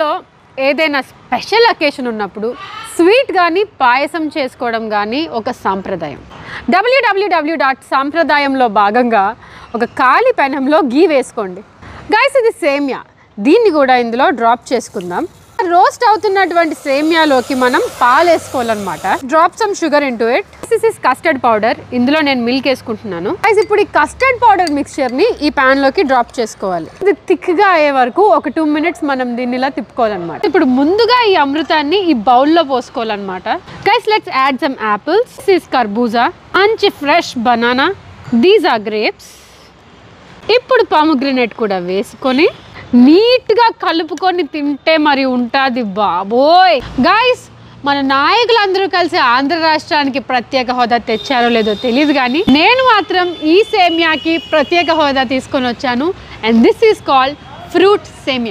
ఇంట్లో ఏదైనా special occasion ఉన్నప్పుడు స్వీట్ కానీ పాయసం చేసుకోవడం కానీ ఒక సాంప్రదాయం డబ్ల్యూడబ్ల్యూడబ్ల్యూ డాట్ సాంప్రదాయంలో భాగంగా ఒక ఖాళీ పెనంలో గీ వేసుకోండి గైస్ ఇది సేమియా దీన్ని కూడా ఇందులో డ్రాప్ చేసుకుందాం రోస్ట్ అవుతున్నటువంటి సేమియాలోకి మనం పాలు వేసుకోవాలన్నమాట drop some sugar into it this is custard powder ఇందులో నేను మిల్క్ వేసుకుంటున్నాను గైస్ ఇప్పుడు ఈ కస్టర్డ్ పౌడర్ మిక్స్చర్ ని ఈ పాన్ లోకి డ్రాప్ చేసుకోవాలి ఇది థిక్ గా అయ్యే వరకు ఒక టూ మినిట్స్ మనం దీన్ని ఇలా తిప్పుకోవాలన్నమాట ఇప్పుడు ముందుగా ఈ అమృతాన్ని ఈ బౌల్లో పోసుకోవాలన్నమాట guys let's add some apples is కర్బూజా మంచి fresh banana these are grapes ఇప్పుడు పాముగ్రనేట్ కూడా వేసుకొని నీట్గా కలుపుకొని తింటే మరి ఉంటుంది బాబోయ్ గాయస్ మన నాయకులందరూ కలిసి ఆంధ్ర రాష్ట్రానికి ప్రత్యేక హోదా తెచ్చారో లేదో తెలియదు కానీ నేను మాత్రం ఈ సేమియాకి ప్రత్యేక హోదా తీసుకొని వచ్చాను and this is called fruit సేమియా